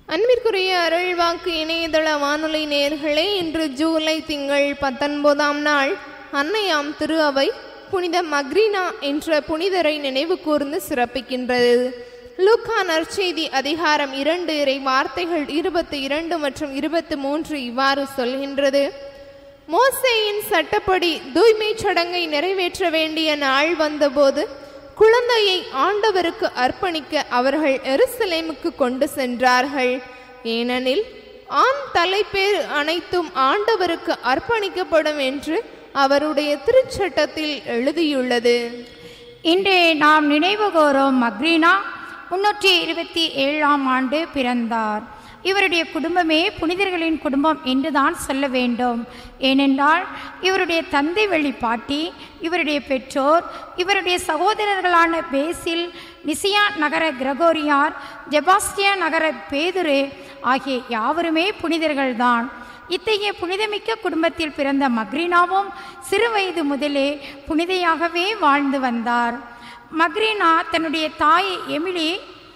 அன்பிற்குரிய அருள்வாக்கு இணையதள வானொலி நேயர்களே இன்று ஜூலை திங்கள் பத்தொன்பதாம் நாள் அன்னையாம் திரு அவை புனித மக்ரீனா என்ற புனிதரை நினைவு கூர்ந்து சிறப்பிக்கின்றது லூக்கா நற்செய்தி அதிகாரம் இரண்டு இறை வார்த்தைகள் இருபத்தி இரண்டு மற்றும் இருபத்தி மூன்று இவ்வாறு சொல்கின்றது மோசேயின் சட்டப்படி தூய்மைச் சடங்கை நிறைவேற்ற வேண்டிய நாள் வந்தபோது குழந்தையை ஆண்டவருக்கு அர்ப்பணிக்க அவர்கள் எருசலேமுக்கு கொண்டு சென்றார்கள் ஏனெனில் ஆண் தலைப்பேர் அனைத்தும் ஆண்டவருக்கு அர்ப்பணிக்கப்படும் என்று அவருடைய திருச்சட்டத்தில் எழுதியுள்ளது இன்று நாம் நினைவு கூறும் மக்ரீனா முன்னூற்றி இருபத்தி ஏழாம் ஆண்டு பிறந்தார் இவருடைய குடும்பமே புனிதர்களின் குடும்பம் என்றுதான் சொல்ல வேண்டும் ஏனென்றால் இவருடைய தந்தை வழிபாட்டி இவருடைய பெற்றோர் இவருடைய சகோதரர்களான பேசில் நிசியா நகர கிரகோரியார் ஜெபாஸ்டியா நகர பேதுரு ஆகிய யாவருமே புனிதர்கள்தான் இத்தகைய புனிதமிக்க குடும்பத்தில் பிறந்த மக்ரீனாவும் சிறு வயது முதலே புனிதையாகவே வாழ்ந்து வந்தார் மக்ரீனா தன்னுடைய தாய் எமிலி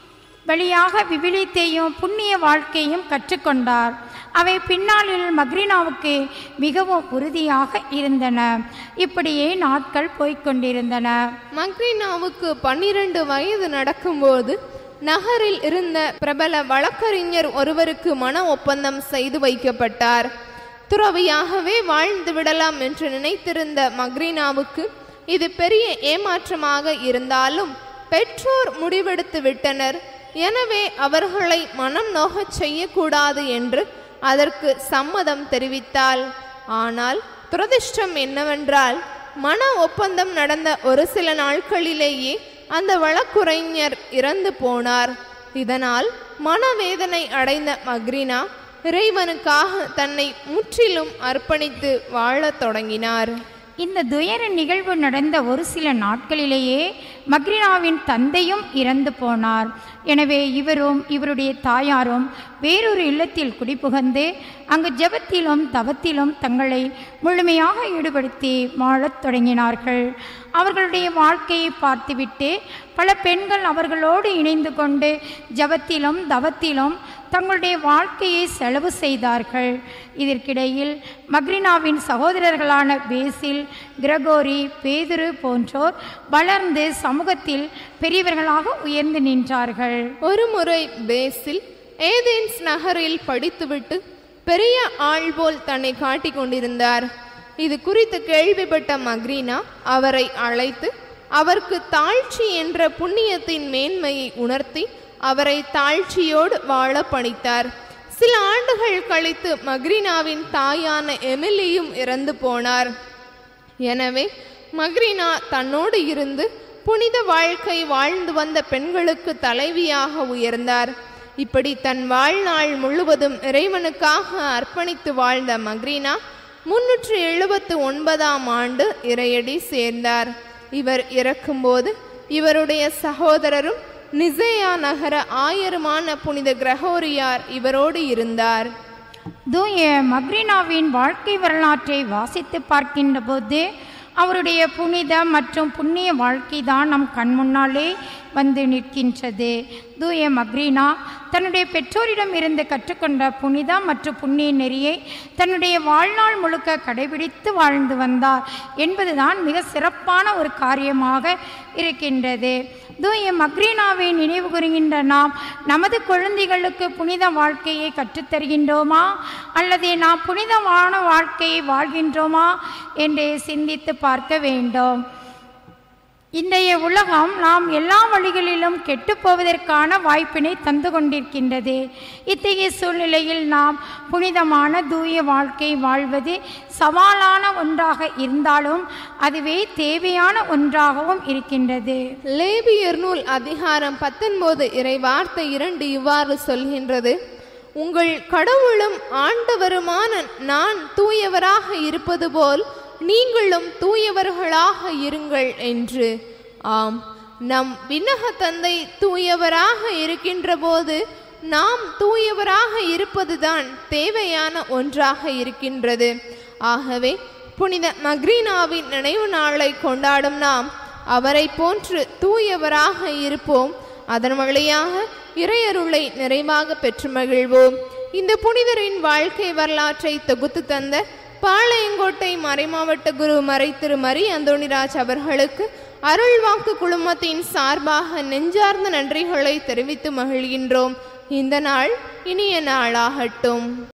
வழியாக விவிலியத்தையும் புண்ணிய வாழ்க்கையும் கற்றுக்கொண்டார் அவை பின்னாளில் மக்ரீனாவுக்கு மிகவும் உறுதியாக இருந்தன இப்படியே நாட்கள் போய்க்கொண்டிருந்தன மக்ரீனாவுக்கு பன்னிரண்டு வயது நடக்கும்போது நகரில் இருந்த பிரபல வழக்கறிஞர் ஒருவருக்கு மன ஒப்பந்தம் செய்து வைக்கப்பட்டார் துறவியாகவே வாழ்ந்து விடலாம் என்று நினைத்திருந்த மக்ரீனாவுக்கு இது பெரிய ஏமாற்றமாக இருந்தாலும் பெற்றோர் முடிவெடுத்து விட்டனர் எனவே அவர்களை மனம் நோகச் செய்யக்கூடாது என்று அதற்கு சம்மதம் தெரிவித்தாள் ஆனால் துரதிர்ஷ்டம் என்னவென்றால் மன ஒப்பந்தம் நடந்த ஒரு சில நாட்களிலேயே அந்த வழக்குரைஞர் இறந்து போனார் இதனால் மனவேதனை அடைந்த மக்ரினா இறைவனுக்காக தன்னை முற்றிலும் அர்ப்பணித்து வாழத் தொடங்கினார் இந்த துயர நிகழ்வு நடந்த ஒரு சில நாட்களிலேயே மக்ரினாவின் தந்தையும் இறந்து போனார் எனவே இவரும் இவருடைய தாயாரும் வேறொரு இல்லத்தில் குடிபுகந்து அங்கு ஜெபத்திலும் தவத்திலும் தங்களை முழுமையாக ஈடுபடுத்தி வாழத் தொடங்கினார்கள் அவர்களுடைய வாழ்க்கையை பார்த்துவிட்டு பல பெண்கள் அவர்களோடு இணைந்து கொண்டு ஜபத்திலும் தவத்திலும் தங்களுடைய வாழ்க்கையை செலவு செய்தார்கள் இதற்கிடையில் மக்ரினாவின் சகோதரர்களான பேசில் கிரகோரி பேதுரு போன்றோர் வளர்ந்து சமூகத்தில் பெரியவர்களாக உயர்ந்து நின்றார்கள் ஒரு முறை பேஸில் ஏதேன்ஸ் நகரில் படித்துவிட்டு பெரிய ஆள் போல் தன்னை காட்டிக் கொண்டிருந்தார் இது குறித்து கேள்விப்பட்ட மக்ரீனா அவரை அழைத்து அவருக்கு தாழ்ச்சி என்ற புண்ணியத்தின் மேன்மையை உணர்த்தி அவரை தாழ்ச்சியோடு வாழ பணித்தார் சில ஆண்டுகள் கழித்து மக்ரீனாவின் தாயான எமிலியும் இறந்து போனார் எனவே மக்ரினா தன்னோடு இருந்து புனித வாழ்க்கை வாழ்ந்து வந்த பெண்களுக்கு தலைவியாக உயர்ந்தார் இப்படி தன் வாழ்நாள் முழுவதும் இறைவனுக்காக அர்ப்பணித்து வாழ்ந்த மக்ரினா முன்னூற்று எழுபத்து ஒன்பதாம் ஆண்டு இறையடி சேர்ந்தார் இவர் இறக்கும்போது இவருடைய சகோதரரும் நிசேயா நகர ஆயருமான புனித கிரகோரியார் இவரோடு இருந்தார் தூய மக்ரினாவின் வாழ்க்கை வரலாற்றை வாசித்து பார்க்கின்ற போது அவருடைய புனித மற்றும் புண்ணிய வாழ்க்கை தான் நம் கண் முன்னாலே வந்து நிற்கின்றது தூய மக்ரீனா தன்னுடைய பெற்றோரிடம் இருந்து கற்றுக்கொண்ட புனித மற்றும் புண்ணிய நெறியை தன்னுடைய வாழ்நாள் முழுக்க கடைபிடித்து வாழ்ந்து வந்தார் என்பதுதான் மிக சிறப்பான ஒரு காரியமாக இருக்கின்றது தூய மக்ரீனாவை நினைவு கூறுகின்ற நாம் நமது குழந்தைகளுக்கு புனித வாழ்க்கையை கற்றுத்தருகின்றோமா அல்லது நாம் புனிதமான வாழ்க்கையை வாழ்கின்றோமா என்று சிந்தித்து பார்க்க வேண்டும் இன்றைய உலகம் நாம் எல்லா வழிகளிலும் கெட்டுப்போவதற்கான வாய்ப்பினை தந்து கொண்டிருக்கின்றது இத்தகைய சூழ்நிலையில் நாம் புனிதமான தூய வாழ்க்கை வாழ்வது சவாலான ஒன்றாக இருந்தாலும் அதுவே தேவையான ஒன்றாகவும் இருக்கின்றது லேபியர் நூல் அதிகாரம் பத்தொன்பது இறை வார்த்தை இரண்டு இவ்வாறு சொல்கின்றது உங்கள் கடவுளும் ஆண்டவருமான நான் தூயவராக இருப்பது போல் நீங்களும் தூயவர்களாக இருங்கள் என்று ஆம் நம் விண்ணக தந்தை தூயவராக இருக்கின்ற போது நாம் தூயவராக இருப்பதுதான் தேவையான ஒன்றாக இருக்கின்றது ஆகவே புனித மக்ரீனாவின் நினைவு நாளை கொண்டாடும் நாம் அவரை போன்று தூயவராக இருப்போம் அதன் வழியாக இறையருளை நிறைவாக பெற்று மகிழ்வோம் இந்த புனிதரின் வாழ்க்கை வரலாற்றை தொகுத்து தந்த பாளையங்கோட்டை மறைமாவட்ட குரு மறை திரு மரி அந்தோணிராஜ் அவர்களுக்கு அருள்வாக்கு குழுமத்தின் சார்பாக நெஞ்சார்ந்த நன்றிகளை தெரிவித்து மகிழ்கின்றோம் இந்த நாள் இனிய நாளாகட்டும்